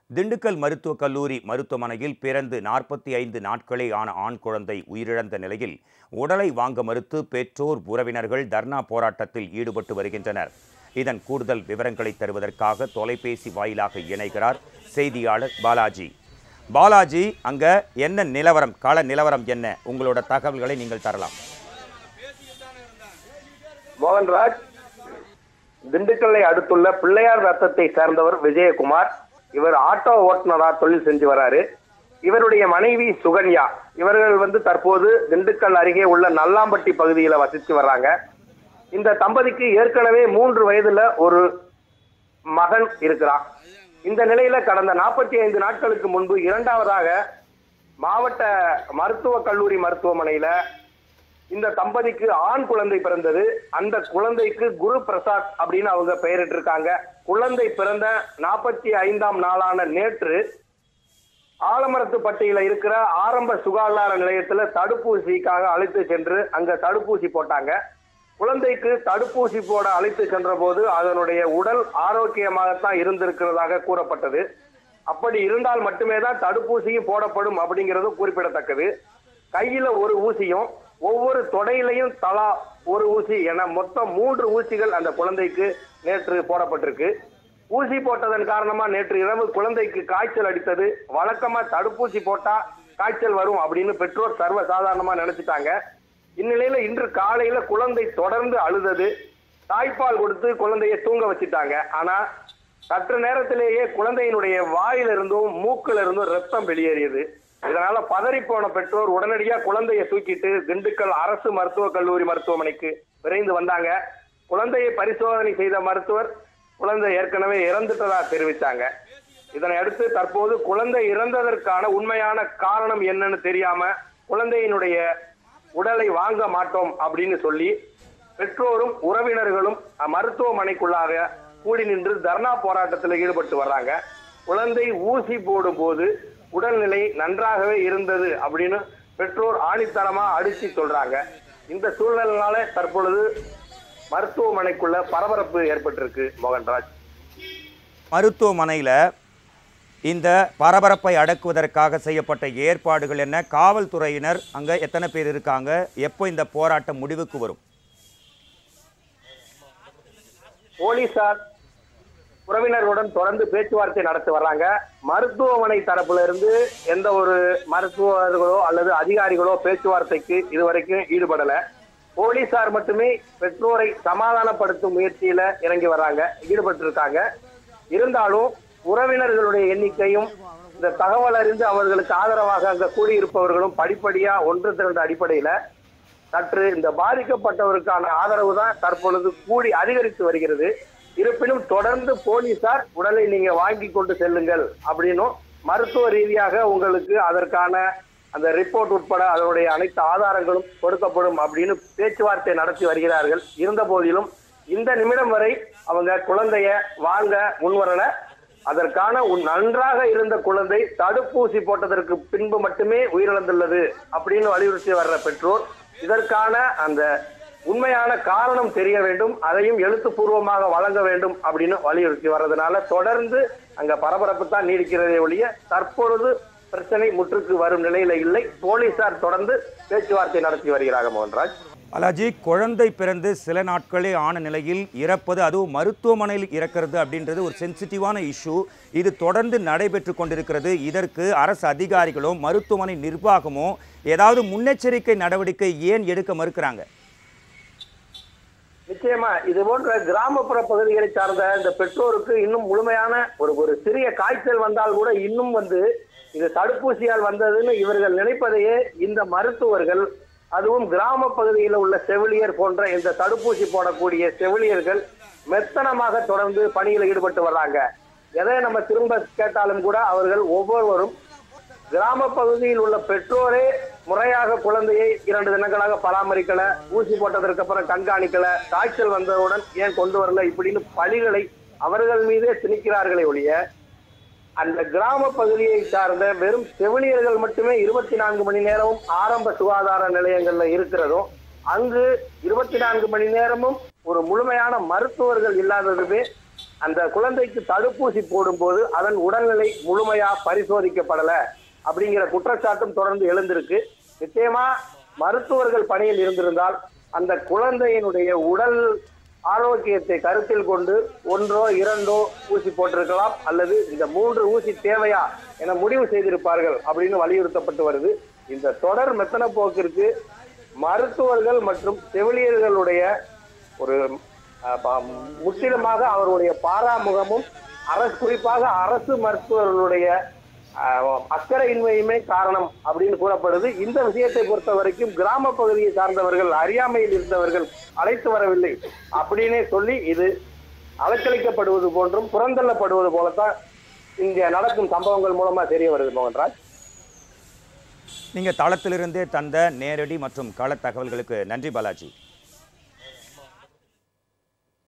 திண்டுக்கல் மருத்துவக் கல்லூரி மருத்துவமனையில் பிறந்து நாற்பத்தி ஐந்து நாட்களே ஆன ஆண் குழந்தை உயிரிழந்த நிலையில் உடலை வாங்க மறுத்து பெற்றோர் உறவினர்கள் தர்ணா போராட்டத்தில் ஈடுபட்டு வருகின்றனர் இதன் கூடுதல் விவரங்களை தருவதற்காக தொலைபேசி வாயிலாக இணைகிறார் செய்தியாளர் பாலாஜி பாலாஜி அங்க என்ன நிலவரம் கள நிலவரம் என்ன உங்களோட தகவல்களை நீங்கள் தரலாம் மோகன்ராஜ் திண்டுக்கல்லை அடுத்துள்ள பிள்ளையார் ரத்தத்தை சேர்ந்தவர் விஜயகுமார் இவர் ஆட்டோ ஓட்டுநரா தொழில் செஞ்சு வராரு இவருடைய மனைவி சுகன்யா இவர்கள் வந்து தற்போது திண்டுக்கல் அருகே உள்ள நல்லாம்பட்டி பகுதியில வசித்து வர்றாங்க இந்த தம்பதிக்கு ஏற்கனவே மூன்று வயதுல ஒரு மகன் இருக்கிறான் இந்த நிலையில கடந்த நாற்பத்தி ஐந்து நாட்களுக்கு முன்பு இரண்டாவதாக மாவட்ட மருத்துவக் கல்லூரி மருத்துவமனையில இந்த தம்பதிக்கு ஆண் குழந்தை பிறந்தது அந்த குழந்தைக்கு குரு பிரசாத் அப்படின்னு அவங்க பெயரிட்டிருக்காங்க குழந்தை பிறந்த நாற்பத்தி ஐந்தாம் நாளான நேற்று ஆலமரத்துப்பட்டியில இருக்கிற ஆரம்ப சுகாதார நிலையத்துல தடுப்பூசிக்காக அழைத்து சென்று அங்க தடுப்பூசி போட்டாங்க குழந்தைக்கு தடுப்பூசி போட அழைத்து சென்ற போது அதனுடைய உடல் ஆரோக்கியமாகத்தான் இருந்திருக்கிறதாக கூறப்பட்டது அப்படி இருந்தால் மட்டுமே தான் தடுப்பூசியும் போடப்படும் அப்படிங்கிறதும் குறிப்பிடத்தக்கது கையில ஒரு ஊசியும் ஒவ்வொரு தொடையிலையும் தலா ஒரு ஊசி என மொத்தம் மூன்று ஊசிகள் அந்த குழந்தைக்கு நேற்று போடப்பட்டிருக்கு ஊசி போட்டதன் காரணமா நேற்று இரவு குழந்தைக்கு காய்ச்சல் அடித்தது வழக்கமா தடுப்பூசி போட்டா காய்ச்சல் வரும் அப்படின்னு பெற்றோர் சர்வ சாதாரணமா நினைச்சிட்டாங்க இந்நிலையில இன்று காலையில குழந்தை தொடர்ந்து அழுதது தாய்ப்பால் கொடுத்து குழந்தையை தூங்க வச்சிட்டாங்க ஆனா சற்று நேரத்திலேயே குழந்தையினுடைய வாயிலிருந்தும் மூக்கில இருந்தும் ரத்தம் வெளியேறியது இதனால பதறி போன பெற்றோர் உடனடியா குழந்தையை தூக்கிட்டு திண்டுக்கல் அரசு மருத்துவக் கல்லூரி மருத்துவமனைக்கு விரைந்து வந்தாங்க குழந்தையை பரிசோதனை செய்த மருத்துவர் குழந்தை ஏற்கனவே இறந்துட்டதா தெரிவித்தாங்க இதனை அடுத்து தற்போது குழந்தை இறந்ததற்கான உண்மையான காரணம் என்னன்னு தெரியாம குழந்தையினுடைய உடலை வாங்க மாட்டோம் அப்படின்னு சொல்லி பெற்றோரும் உறவினர்களும் மருத்துவமனைக்குள்ளாக கூடி நின்று தர்ணா போராட்டத்தில் ஈடுபட்டு வர்றாங்க குழந்தை ஊசி போடும்போது உடல்நிலை நன்றாகவே இருந்தது அப்படின்னு பெற்றோர் ஆணித்தரமா அடிச்சு சொல்றாங்க இந்த சூழ்நிலைனால தற்பொழுது மருத்துவமனைக்குள்ள பரபரப்பு ஏற்பட்டிருக்கு மோகன்ராஜ் மருத்துவமனையில் இந்த பரபரப்பை அடக்குவதற்காக செய்யப்பட்ட ஏற்பாடுகள் என்ன காவல்துறையினர் அங்க எத்தனை பேர் இருக்காங்க எப்போ இந்த போராட்டம் முடிவுக்கு வரும் போலீசார் உறவினர்களுடன் தொடர்ந்து பேச்சுவார்த்தை நடத்தி வர்றாங்க மருத்துவமனை தரப்புல இருந்து எந்த ஒரு மருத்துவர்களோ அல்லது அதிகாரிகளோ பேச்சுவார்த்தைக்கு இதுவரைக்கும் ஈடுபடல போலீசார் மட்டுமே பெற்றோரை சமாதானப்படுத்தும் முயற்சியில இறங்கி வர்றாங்க ஈடுபட்டு இருக்காங்க இருந்தாலும் உறவினர்களுடைய எண்ணிக்கையும் இந்த தகவல் அறிந்து அவர்களுக்கு ஆதரவாக அங்க கூடியிருப்பவர்களும் படிப்படியா ஒன்று திரண்ட அடிப்படையில சற்று இந்த பாதிக்கப்பட்டவருக்கான ஆதரவு தான் தற்பொழுது கூடி அதிகரித்து வருகிறது இருப்பினும் தொடர்ந்து போலீசார் உடலை நீங்க வாங்கி கொண்டு செல்லுங்கள் அப்படின்னும் மருத்துவ ரீதியாக உங்களுக்கு அதற்கான அந்த ரிப்போர்ட் உட்பட அதனுடைய அனைத்து ஆதாரங்களும் கொடுக்கப்படும் அப்படின்னு பேச்சுவார்த்தை நடத்தி வருகிறார்கள் இருந்த போதிலும் இந்த நிமிடம் வரை அவங்க குழந்தைய வாங்க முன்வரல அதற்கான உன் நன்றாக இருந்த குழந்தை தடுப்பூசி போட்டதற்கு பின்பு மட்டுமே உயிரிழந்துள்ளது அப்படின்னு வலியுறுத்தி வர்ற பெற்றோர் இதற்கான அந்த உண்மையான காரணம் தெரிய வேண்டும் அதையும் எழுத்துப்பூர்வமாக வழங்க வேண்டும் அப்படின்னு வலியுறுத்தி வர்றதுனால தொடர்ந்து அங்க பரபரப்பு தான் நீடிக்கிறதே ஒழிய தற்பொழுது பிரச்சனை முற்றுக்கு வரும் நிலையில இல்லை போலீசார் தொடர்ந்து பேச்சுவார்த்தை நடத்தி வருகிறார்கள் மோகன்ராஜ் அலாஜி குழந்தை பிறந்து சில நாட்களே ஆன நிலையில் இறப்பது அதுவும் மருத்துவமனையில் இறக்கிறது அப்படின்றது ஒரு சென்சிட்டிவான இஷ்யூ இது தொடர்ந்து நடைபெற்று கொண்டிருக்கிறது இதற்கு அரசு அதிகாரிகளோ மருத்துவமனை நிர்வாகமோ ஏதாவது முன்னெச்சரிக்கை நடவடிக்கை ஏன் எடுக்க மறுக்கிறாங்க நிச்சயமா இது போன்ற கிராமப்புற பகுதிகளை சார்ந்த இந்த பெற்றோருக்கு இன்னும் முழுமையான ஒரு ஒரு சிறிய காய்ச்சல் வந்தால் கூட இன்னும் வந்து இது தடுப்பூசியால் வந்ததுன்னு இவர்கள் நினைப்பதையே இந்த மருத்துவர்கள் அதுவும் கிராம பகுதியில் உள்ள செவிலியர் போன்ற இந்த தடுப்பூசி போடக்கூடிய செவிலியர்கள் மெத்தனமாக தொடர்ந்து பணியில் ஈடுபட்டு வர்றாங்க எதை நம்ம திரும்ப கேட்டாலும் கூட அவர்கள் ஒவ்வொருவரும் கிராம பகுதியில் உள்ள பெற்றோரே முறையாக குழந்தையை இரண்டு தினங்களாக பராமரிக்கல ஊசி போட்டதற்கு அப்புறம் கண்காணிக்கல காய்ச்சல் வந்தவுடன் ஏன் கொண்டு வரல இப்படின்னு பழிகளை அவர்கள் மீதே திணிக்கிறார்களே ஒழிய அந்த கிராம பகுதியை சார்ந்த வெறும் செவிலியர்கள் மட்டுமே இருபத்தி நான்கு மணி நேரமும் ஆரம்ப சுகாதார நிலையங்கள்ல இருக்கிறதும் அங்கு இருபத்தி நான்கு மணி நேரமும் ஒரு முழுமையான மருத்துவர்கள் இல்லாததுமே அந்த குழந்தைக்கு தடுப்பூசி போடும்போது அதன் உடல்நிலை முழுமையா பரிசோதிக்கப்படல அப்படிங்கிற குற்றச்சாட்டும் தொடர்ந்து எழுந்திருக்கு நிச்சயமா மருத்துவர்கள் பணியில் இருந்திருந்தால் அந்த குழந்தையினுடைய உடல் ஆரோக்கியத்தை கருத்தில் கொண்டு ஒன்றோ இரண்டோ ஊசி போட்டிருக்கலாம் அல்லது இந்த மூன்று ஊசி தேவையா என முடிவு செய்திருப்பார்கள் அப்படின்னு வலியுறுத்தப்பட்டு வருது இந்த தொடர் மெத்தன போக்கிற்கு மருத்துவர்கள் மற்றும் செவிலியர்களுடைய ஒரு அஹ், ப- முற்றிலுமாக அவருடைய பாராமுகமும் அரசு குறிப்பாக அரசு மருத்துவர்களுடைய அஹ், அக்கறையின்மையுமே காரணம் அப்படின்னு கூறப்படுது இந்த விஷயத்தை பொறுத்த வரைக்கும் கிராம பகுதியை சார்ந்தவர்கள் அறியாமையில் இருந்தவர்கள் அழைத்து வரவில்லை அப்படின்னே சொல்லி இது அலக்களிக்கப்படுவது போன்றும் புறந்தள்ளப்படுவது போலத்தான் இங்க நடக்கும் சம்பவங்கள் மூலமா தெரிய வருது மோகன்ராஜ் நீங்க தளத்திலிருந்தே தந்த நேரடி மற்றும் கள தகவல்களுக்கு நன்றி பாலாஜி